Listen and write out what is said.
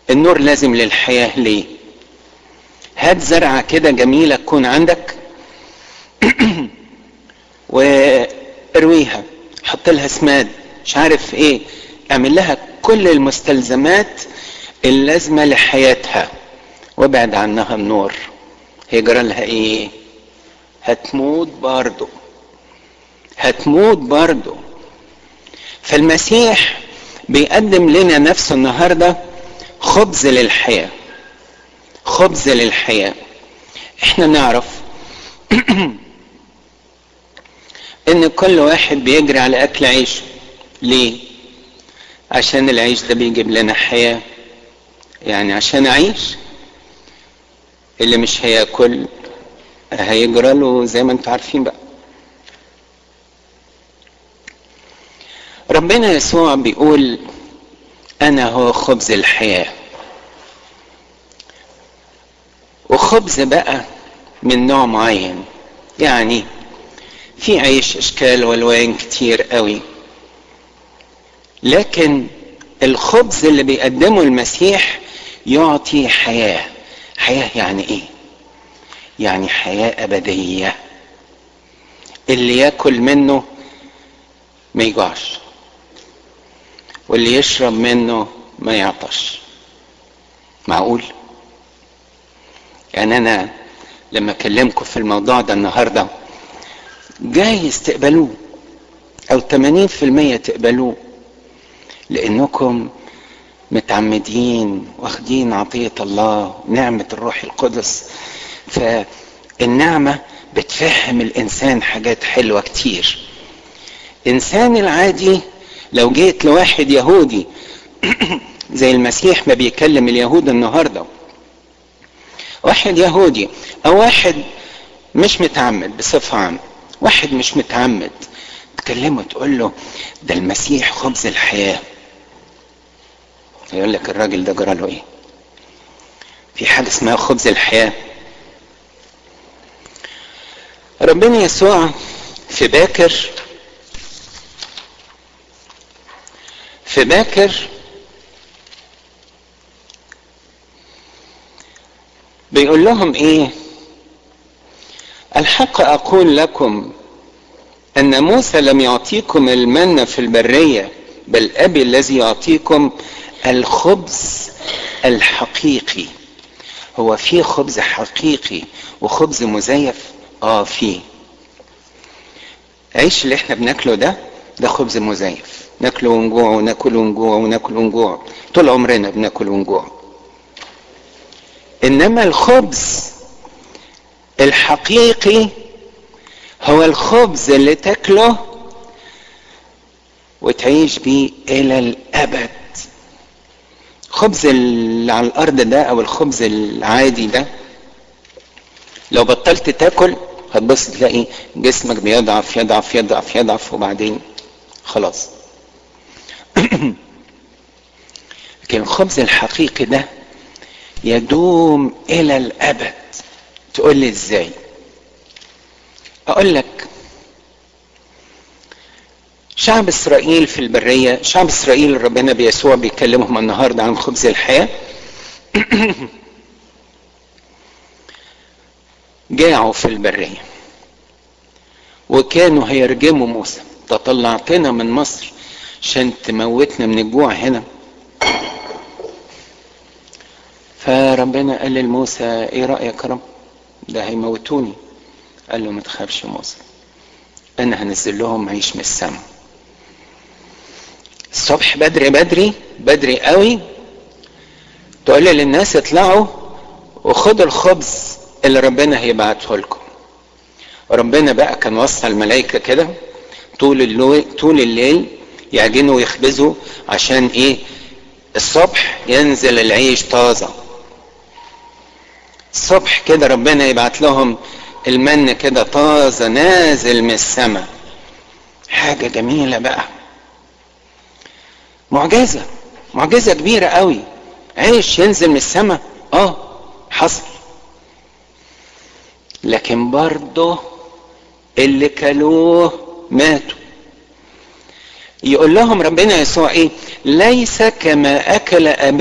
النور لازم للحياة ليه هات زرعة كده جميلة تكون عندك وارويها حط لها سماد مش عارف ايه اعمل لها كل المستلزمات اللازمة لحياتها وابعد عنها النور هيجرى لها ايه هتموت برضه هتموت برضه فالمسيح بيقدم لنا نفسه النهارده خبز للحياه خبز للحياه احنا نعرف ان كل واحد بيجري على اكل عيش ليه عشان العيش ده بيجيب لنا حياه يعني عشان اعيش اللي مش هياكل هيجرى له زي ما انتم عارفين بقى ربنا يسوع بيقول انا هو خبز الحياه وخبز بقى من نوع معين يعني في عيش اشكال والوان كتير قوي لكن الخبز اللي بيقدمه المسيح يعطي حياه حياه يعني ايه يعني حياه ابديه اللي ياكل منه ما يجوعش واللي يشرب منه ما يعطش معقول يعني انا لما اكلمكم في الموضوع ده النهارده جايز تقبلوه او 80% تقبلوه لانكم متعمدين واخدين عطية الله نعمة الروح القدس فالنعمة بتفهم الانسان حاجات حلوة كتير انسان العادي لو جيت لواحد يهودي زي المسيح ما بيكلم اليهود النهارده واحد يهودي او واحد مش متعمد بصفة عامة واحد مش متعمد تكلمه تقول له ده المسيح خبز الحياة يقول لك الراجل ده جرى له ايه في حاجة اسمها خبز الحياة ربنا يسوع في باكر في باكر بيقول لهم ايه الحق اقول لكم ان موسى لم يعطيكم المن في البريه بل ابي الذي يعطيكم الخبز الحقيقي هو في خبز حقيقي وخبز مزيف اه في عيش اللي احنا بناكله ده ده خبز مزيف ناكله ونجوع وناكل ونجوع وناكل ونجوع طول عمرنا بناكل ونجوع انما الخبز الحقيقي هو الخبز اللي تاكله وتعيش بيه الى الابد الخبز اللي على الارض ده او الخبز العادي ده لو بطلت تاكل هتبص تلاقي جسمك بيضعف يضعف يضعف يضعف وبعدين خلاص لكن الخبز الحقيقي ده يدوم الى الابد تقول لي ازاي اقول لك شعب اسرائيل في البريه شعب اسرائيل ربنا بيسوع بيكلمهم النهارده عن خبز الحياه جاعوا في البريه وكانوا هيرجموا موسى تطلعتنا من مصر عشان تموتنا من الجوع هنا فربنا قال لموسى ايه رايك يا رب ده هيموتوني قال له ما تخافش يا موسى انا هنزل لهم عيش من السماء الصبح بدري بدري بدري قوي تقول للناس اطلعوا وخدوا الخبز اللي ربنا هيبعته لكم ربنا بقى كان وصى الملائكة كده طول الليل طول الليل يعجنوا ويخبزوا عشان ايه الصبح ينزل العيش طازة الصبح كده ربنا يبعت لهم المن كده طازة نازل من السماء حاجة جميلة بقى معجزة معجزة كبيرة قوي عيش ينزل من السماء اه حصل لكن برضه اللي كلوه ماتوا يقول لهم ربنا يسوع ايه ليس كما اكل اباء